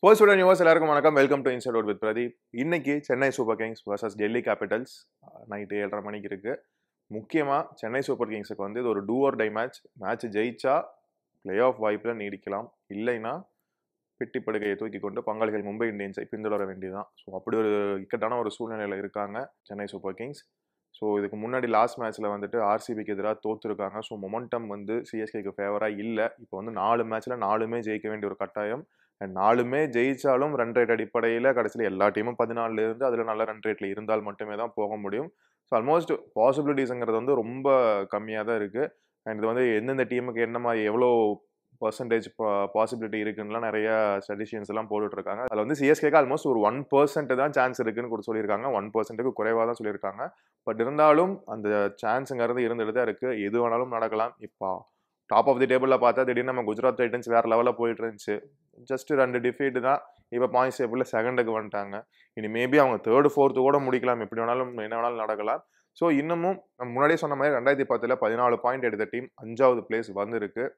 post news எல்லாருக்கும் வணக்கம் welcome to இன்ஸ்டோட் வித் பிரதீப் இன்னைக்கு Chennai Super Kings versus Delhi Capitals night ஏழரை மணிக்கு இருக்கு முக்கியமாக சென்னை சூப்பர் கிங்ஸுக்கு வந்து இது ஒரு do or die match match ஜெயிச்சா பிளே ஆஃப் வாய்ப்பில் நீடிக்கலாம் இல்லைன்னா பெட்டி படுகையை தூக்கி கொண்டு பங்காளிகள் மும்பை இந்தியன்ஸை பின்தொடர வேண்டியதுதான் ஸோ அப்படி ஒரு இக்கட்டான ஒரு சூழ்நிலையில் இருக்காங்க சென்னை சூப்பர் கிங்ஸ் ஸோ இதுக்கு முன்னாடி லாஸ்ட் மேட்ச்சில் வந்துட்டு ஆர்சிபிக்கு எதிராக தோத்துருக்காங்க ஸோ மொமெண்டம் வந்து சிஎஸ்கேக்கு ஃபேவராக இல்லை இப்போ வந்து நாலு மேட்ச்சில் நாலுமே ஜெயிக்க வேண்டிய ஒரு கட்டாயம் அண்ட் நாலுமே ஜெயிச்சாலும் ரன் ரேட் அடிப்படையில் கடைசியில் எல்லா டீமும் பதினாலுல இருந்து அதில் நல்ல ரன் ரேட்டில் இருந்தால் மட்டுமே தான் போக முடியும் ஸோ ஆல்மோஸ்ட் பாசிபிலிட்டிஸுங்கிறது வந்து ரொம்ப கம்மியாக தான் இருக்குது அண்ட் இது வந்து எந்தெந்த டீமுக்கு என்ன மாதிரி எவ்வளோ பர்சன்டேஜ் பாசிபிலிட்டி இருக்குன்னுலாம் நிறைய ஸ்டடிஷியன்ஸ் எல்லாம் போட்டுட்டு இருக்காங்க அதில் வந்து சிஎஸ்கேக்கு ஆல்மோஸ்ட் ஒரு ஒன் பர்சன்ட் தான் சான்ஸ் இருக்குன்னு கூட சொல்லியிருக்காங்க ஒன் பர்சன்ட்டுக்கு குறைவாக தான் சொல்லியிருக்காங்க பட் இருந்தாலும் அந்த சான்ஸுங்கிறது இருந்துட்டு தான் இருக்குது எது வேணாலும் நடக்கலாம் இப்போ டாப் ஆஃப் தி டேபிளில் பார்த்தா திடீர்னு நம்ம குஜராத் டைட்டன்ஸ் வேறு லெவலில் போயிட்டு இருந்துச்சு ஜஸ்ட் ரெண்டு டிஃபீட் தான் இப்போ பாயிண்ட்ஸ் டேபிளில் செகண்டுக்கு வந்துட்டாங்க இனி மேபி அவங்க தேர்டு ஃபோர்த்து கூட முடிக்கலாம் எப்படி வேணாலும் என்ன வேணாலும் நடக்கலாம் ஸோ இன்னமும் நம்ம முன்னாடியே சொன்ன மாதிரி ரெண்டாயிரத்தி பத்தில் பதினாலு பாயிண்ட் எடுத்த டீம் அஞ்சாவது பிளேஸ் வந்திருக்கு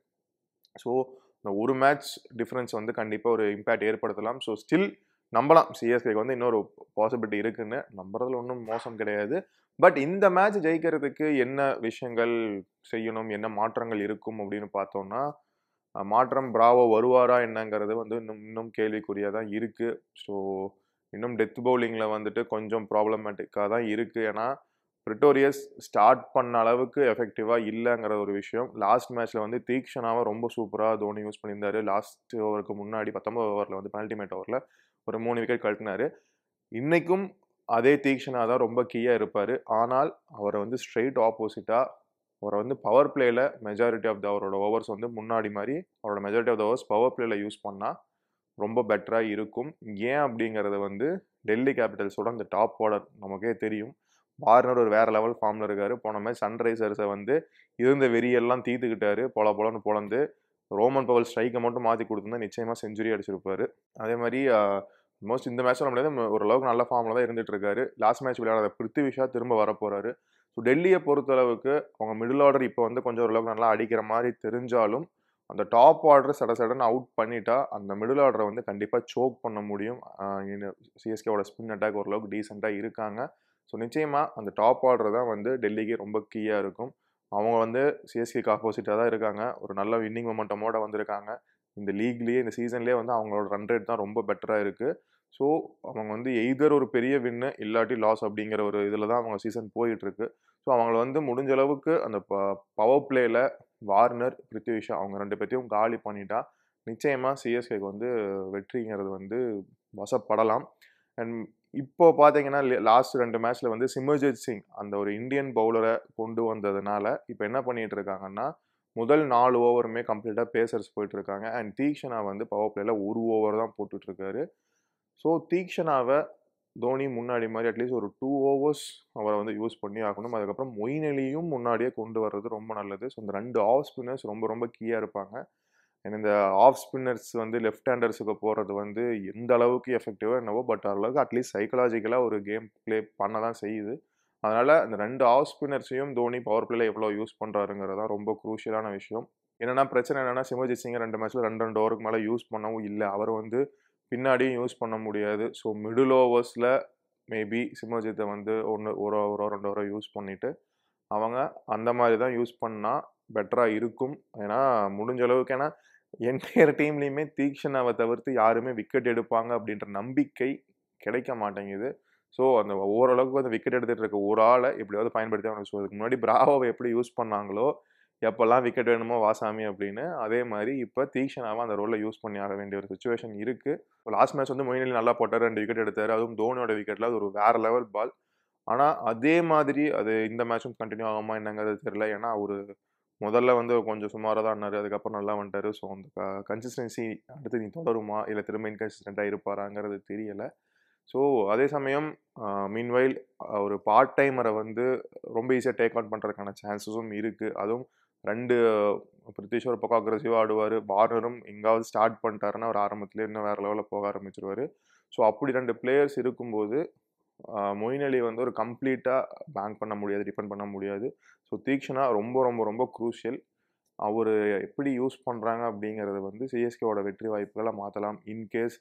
ஸோ இந்த ஒரு மேட்ச் டிஃப்ரென்ஸ் வந்து கண்டிப்பாக ஒரு இம்பேக்ட் ஏற்படுத்தலாம் ஸோ ஸ்டில் நம்பலாம் சிஎஸ்கேக்கு வந்து இன்னொரு பாசிபிலிட்டி இருக்குன்னு நம்புறதுல ஒன்றும் மோசம் கிடையாது பட் இந்த மேட்ச் ஜெயிக்கிறதுக்கு என்ன விஷயங்கள் செய்யணும் என்ன மாற்றங்கள் இருக்கும் அப்படின்னு பார்த்தோம்னா மாற்றம் பிராவோ வருவாரா என்னங்கிறது வந்து இன்னும் இன்னும் கேள்விக்குறியாக தான் இருக்குது ஸோ இன்னும் டெத் பவுலிங்கில் வந்துட்டு கொஞ்சம் ப்ராப்ளமேட்டிக்காக தான் இருக்குது ஏன்னா ப்ரிட்டோரியஸ் ஸ்டார்ட் பண்ண அளவுக்கு எஃபெக்டிவாக இல்லைங்கிற ஒரு விஷயம் லாஸ்ட் மேட்ச்சில் வந்து தீக்ஷனாவை ரொம்ப சூப்பராக தோனி யூஸ் பண்ணியிருந்தாரு லாஸ்ட் ஓவருக்கு முன்னாடி பத்தொம்பது ஓவரில் வந்து பெனல்டிமேட் ஓவரில் ஒரு மூணு விக்கெட் கழட்டினாரு இன்றைக்கும் அதே தீக்ஷனா தான் ரொம்ப கீயாக இருப்பார் ஆனால் அவரை வந்து ஸ்ட்ரெயிட் ஆப்போசிட்டாக அவரை வந்து பவர் பிளேயில் மெஜாரிட்டி ஆஃப் த அவரோட ஓவர்ஸ் வந்து முன்னாடி மாதிரி அவரோட majority of the overs power பிளேயில் யூஸ் பண்ணால் ரொம்ப பெட்டராக இருக்கும் ஏன் அப்படிங்கிறத வந்து டெல்லி கேபிட்டல்ஸோட அந்த டாப் ஆர்டர் நமக்கே தெரியும் வார்னர் ஒரு வேற லெவல் ஃபார்மில் இருக்காரு போன மாதிரி சன்ரைசர்ஸை வந்து இருந்த வெறியெல்லாம் தீத்துக்கிட்டாரு பொல பொலன்னு பொழந்து ரோமன் பவல் ஸ்ட்ரைக்கை மட்டும் மாற்றி கொடுத்துருந்தா நிச்சயமாக செஞ்சுரி அடிச்சிருப்பாரு அதே மாதிரி மோஸ்ட் இந்த மேட்ச் நம்மளே ஓரளவுக்கு நல்ல ஃபார்மில் தான் இருந்துட்டு இருக்காரு லாஸ்ட் மேட்ச் விளையாடாத பிருத்திவிஷா திரும்ப வரப்போறாரு ஸோ டெல்லியை பொறுத்தளவுக்கு அவங்க மிடில் ஆர்டர் இப்போ வந்து கொஞ்சம் ஓரளவுக்கு நல்லா அடிக்கிற மாதிரி தெரிஞ்சாலும் அந்த டாப் ஆர்டர் சட சடன் அவுட் பண்ணிட்டா அந்த மிடில் ஆர்டரை வந்து கண்டிப்பாக சோக் பண்ண முடியும் சிஎஸ்கேவோட ஸ்பின் அட்டாக் ஓரளவுக்கு டீசெண்டாக இருக்காங்க ஸோ நிச்சயமாக அந்த டாப் ஆர்டர் தான் வந்து டெல்லிக்கு ரொம்ப கீயாக இருக்கும் அவங்க வந்து சிஎஸ்கேக்கு ஆப்போசிட்டாக தான் இருக்காங்க ஒரு நல்ல வின்னிங் மொமெண்டமோட வந்திருக்காங்க இந்த லீக்லேயே இந்த சீசன்லேயே வந்து அவங்களோட ரன் ரேட் தான் ரொம்ப பெட்டராக இருக்குது ஸோ அவங்க வந்து எய்தர் ஒரு பெரிய வின்னு இல்லாட்டி லாஸ் அப்படிங்கிற ஒரு இதில் தான் அவங்க சீசன் போயிட்டுருக்கு ஸோ அவங்கள வந்து முடிஞ்ச அளவுக்கு அந்த ப பவர் பிளேயில் வார்னர் பிருத்திவிஷா அவங்க ரெண்டு பேர்த்தையும் காலி பண்ணிட்டா நிச்சயமாக சிஎஸ்கேக்கு வந்து வெற்றிங்கிறது வந்து வசப்படலாம் அண்ட் இப்போ பார்த்தீங்கன்னா லாஸ்ட் ரெண்டு மேட்ச்சில் வந்து சிமர்ஜித் சிங் அந்த ஒரு இந்தியன் பவுலரை கொண்டு வந்ததுனால இப்போ என்ன பண்ணிட்டு இருக்காங்கன்னா முதல் நாலு ஓவருமே கம்ப்ளீட்டாக பேசர்ஸ் போயிட்டு இருக்காங்க அண்ட் தீக்ஷனா வந்து பவர் பிளேயில் ஒரு ஓவர் தான் போட்டுட்ருக்காரு ஸோ தீக்ஷனாவை தோனி முன்னாடி மாதிரி அட்லீஸ்ட் ஒரு டூ ஓவர்ஸ் அவரை வந்து யூஸ் பண்ணி ஆகணும் அதுக்கப்புறம் மொயின் அலியும் முன்னாடியே கொண்டு வர்றது ரொம்ப நல்லது ஸோ இந்த ரெண்டு ஆஃப் ஸ்பின்னர்ஸ் ரொம்ப ரொம்ப கீயாக இருப்பாங்க அண்ட் இந்த ஆஃப் ஸ்பின்னர்ஸ் வந்து லெஃப்ட் ஹேண்டர்ஸுக்கு போகிறது வந்து எந்த அளவுக்கு எஃபெக்டிவாக என்னவோ பட் அளவுக்கு அட்லீஸ்ட் சைக்கலாஜிக்கலாக ஒரு கேம் ப்ளே பண்ண தான் செய்யுது அதனால் இந்த ரெண்டு ஆஃப் ஸ்பின்னர்ஸையும் தோனி பவர் பிளேல எவ்வளோ யூஸ் பண்ணுறாருங்கிறது தான் ரொம்ப குரூஷியலான விஷயம் என்னென்னா பிரச்சனை என்னென்னா சிமர்ஜித் சிங் ரெண்டு மேட்ச்சில் ரெண்டு ரெண்டு ஓவருக்கு மேலே யூஸ் பண்ணவும் இல்லை அவர் வந்து பின்னாடியும் யூஸ் பண்ண முடியாது ஸோ மிடில் ஓவர்ஸில் மேபி சிமர்ஜித்தை வந்து ஒன்று ஒரு ஓவரோ ரெண்டு ஓவரோ யூஸ் பண்ணிவிட்டு அவங்க அந்த மாதிரி தான் யூஸ் பண்ணால் பெட்டராக இருக்கும் ஏன்னா முடிஞ்ச அளவுக்கு ஏன்னா என்டையர் டீம்லேயுமே தீக்ஷனாவை தவிர்த்து யாருமே விக்கெட் எடுப்பாங்க அப்படின்ற நம்பிக்கை கிடைக்க மாட்டேங்குது ஸோ அந்த ஓரளவுக்கு வந்து விக்கெட் எடுத்துகிட்டு இருக்க ஒரு ஆளை எப்படியாவது பயன்படுத்தி அவனுக்கு ஸோ அதுக்கு முன்னாடி பிராவோவை எப்படி யூஸ் பண்ணாங்களோ எப்போல்லாம் விக்கெட் வேணுமோ வாசாமி அப்படின்னு அதே மாதிரி இப்போ தீக்ஷனாவை அந்த ரோலில் யூஸ் பண்ணி ஆக வேண்டிய ஒரு சுச்சுவேஷன் இருக்குது லாஸ்ட் மேட்ச் வந்து மொயினலி நல்லா போட்டார் ரெண்டு விக்கெட் எடுத்தார் அதுவும் தோனியோட விக்கெட்டில் அது ஒரு வேறு லெவல் பால் ஆனால் அதே மாதிரி அது இந்த மேட்சும் கண்டினியூ ஆகுமா என்னங்கிறது தெரியல ஏன்னா ஒரு முதல்ல வந்து கொஞ்சம் சுமாராக தான் இருந்தார் அதுக்கப்புறம் நல்லா வந்துட்டார் ஸோ அந்த கன்சிஸ்டன்சி அடுத்து நீ தொடருமா இல்லை திரும்ப இன்கன்சிஸ்டண்ட்டாக இருப்பாராங்கிறது தெரியலை ஸோ அதே சமயம் மீன்வைல் ஒரு பார்ட் டைமரை வந்து ரொம்ப ஈஸியாக டேக் அவுட் பண்ணுறதுக்கான சான்சஸும் இருக்குது அதுவும் ரெண்டு பிரித்திஷ் ஒரு பக்கம் அக்ரெசிவாக ஆடுவார் பார்னரும் எங்காவது ஸ்டார்ட் பண்ணிட்டாருன்னா ஒரு ஆரம்பத்துலேயே இன்னும் வேறு லெவலில் போக ஆரம்பிச்சிருவார் ஸோ அப்படி ரெண்டு பிளேயர்ஸ் இருக்கும்போது மொயின் அலி வந்து ஒரு கம்ப்ளீட்டாக பேங்க் பண்ண முடியாது டிபெண்ட் பண்ண முடியாது ஸோ தீக்ஷனா ரொம்ப ரொம்ப ரொம்ப குரூஷியல் அவர் எப்படி யூஸ் பண்ணுறாங்க அப்படிங்கிறது வந்து சிஎஸ்கேவோட வெற்றி வாய்ப்புகளை மாற்றலாம் இன்கேஸ்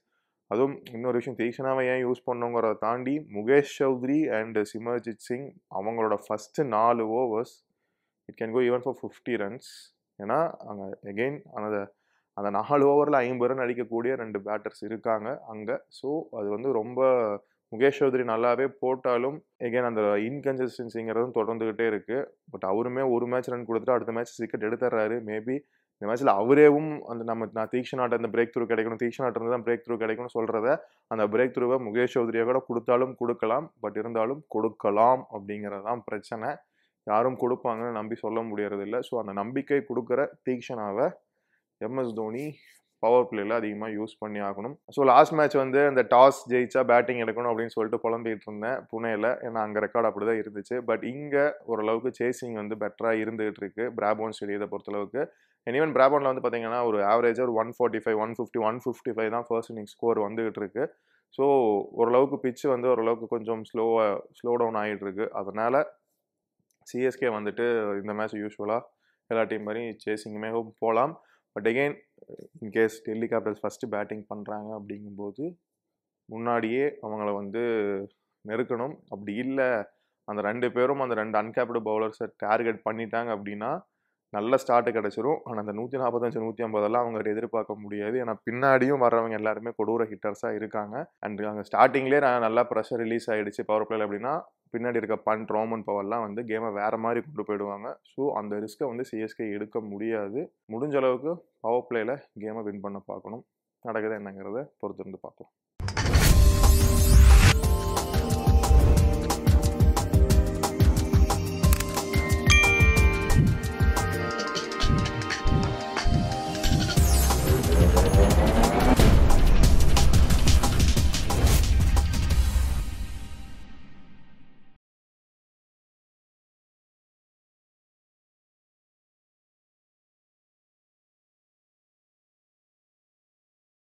அதுவும் இன்னொரு விஷயம் தீக்ஷனாவை ஏன் யூஸ் பண்ணோங்கிறத தாண்டி முகேஷ் சௌத்ரி அண்ட் சிமர்ஜித் சிங் அவங்களோட ஃபஸ்ட்டு நாலு overs it can go even for fifty runs ஏன்னா அங்கே எகெயின் அந்த அந்த நாலு ஓவரில் ஐம்பது ரன் அடிக்கக்கூடிய ரெண்டு பேட்டர்ஸ் இருக்காங்க அங்கே ஸோ அது வந்து ரொம்ப முகேஷ் சௌத்ரி நல்லாவே போட்டாலும் எகெயின் அந்த இன்கன்சிஸ்டன்சிங்கிறதும் தொடர்ந்துக்கிட்டே இருக்குது பட் அவருமே ஒரு மேட்ச் ரன் கொடுத்துட்டு அடுத்த மேட்ச் விக்கெட் எடுத்துடுறாரு மேபி இந்த மேட்ச்சில் அவரேவும் அந்த நம்ம நான் தீக்ஷனாட்ட அந்த பிரேக் த்ரூ கிடைக்கணும் தீக்ஷனாட்ட இருந்து தான் பிரேக் த்ரூ கிடைக்கணும்னு சொல்கிறத அந்த பிரேக் த்ரூவை முகேஷ் சௌத்ரியை கூட கொடுத்தாலும் கொடுக்கலாம் பட் இருந்தாலும் கொடுக்கலாம் அப்படிங்கிறது தான் பிரச்சனை யாரும் கொடுப்பாங்கன்னு நம்பி சொல்ல முடியறதில்ல ஸோ அந்த நம்பிக்கை கொடுக்குற தீக்ஷனாவை எம்எஸ் தோனி பவர் பிளேயில் அதிகமாக யூஸ் பண்ணி ஆகணும் ஸோ லாஸ்ட் மேட்ச் வந்து அந்த டாஸ் ஜெயிச்சா பேட்டிங் எடுக்கணும் அப்படின்னு சொல்லிட்டு புலம்பிகிட்டு இருந்தேன் புனேயில் ஏன்னா அங்கே ரெக்கார்ட் அப்படி தான் இருந்துச்சு பட் இங்கே ஓரளவுக்கு சேசிங் வந்து பெட்டராக இருந்துகிட்டு இருக்கு பிராபோன் ஸ்டேடியத்தை பொறுத்தளவுக்கு ஈவன் பிராபோனில் வந்து பார்த்தீங்கன்னா ஒரு ஆவரேஜாக ஒரு one forty five one fifty one fifty five தான் ஃபர்ஸ்ட் இன்னிங் ஸ்கோர் வந்துகிட்டு இருக்கு ஸோ ஓரளவுக்கு பிச்சு வந்து ஓரளவுக்கு கொஞ்சம் ஸ்லோவாக ஸ்லோ டவுன் ஆகிட்டு இருக்கு அதனால் சிஎஸ்கே வந்துட்டு இந்த மேட்ச் யூஸ்வலாக எல்லா டீம் மாதிரி சேசிங்குமே போகலாம் but again in case Delhi Capitals first batting பண்ணுறாங்க அப்படிங்கும்போது முன்னாடியே அவங்கள வந்து நெருக்கணும் அப்படி இல்லை அந்த ரெண்டு பேரும் அந்த ரெண்டு அன்கேப்டு பவுலர்ஸை டார்கெட் பண்ணிட்டாங்க அப்படின்னா நல்ல ஸ்டார்ட் கிடச்சிரும் ஆனால் அந்த நூற்றி நாற்பத்தஞ்சு நூற்றி ஐம்பதெல்லாம் அவங்க எதிர்பார்க்க முடியாது ஏன்னா பின்னாடியும் வர்றவங்க எல்லாருமே கொடூர ஹிட்டர்ஸாக இருக்காங்க அண்ட் அங்கே ஸ்டார்டிங்லேயே நான் நல்லா ப்ரெஷர் ரிலீஸ் ஆகிடுச்சு பவர் பிளேல அப்படின்னா பின்னாடி இருக்க பண்ட் ரோமன் பவர்லாம் வந்து கேமை வேறு மாதிரி கொண்டு போயிடுவாங்க ஸோ அந்த ரிஸ்க்கை வந்து சிஎஸ்கே எடுக்க முடியாது முடிஞ்ச அளவுக்கு பவர் பிளேயில் கேமை வின் பண்ண பார்க்கணும் நடக்குது என்னங்கிறத பொறுத்திருந்து பார்க்கலாம்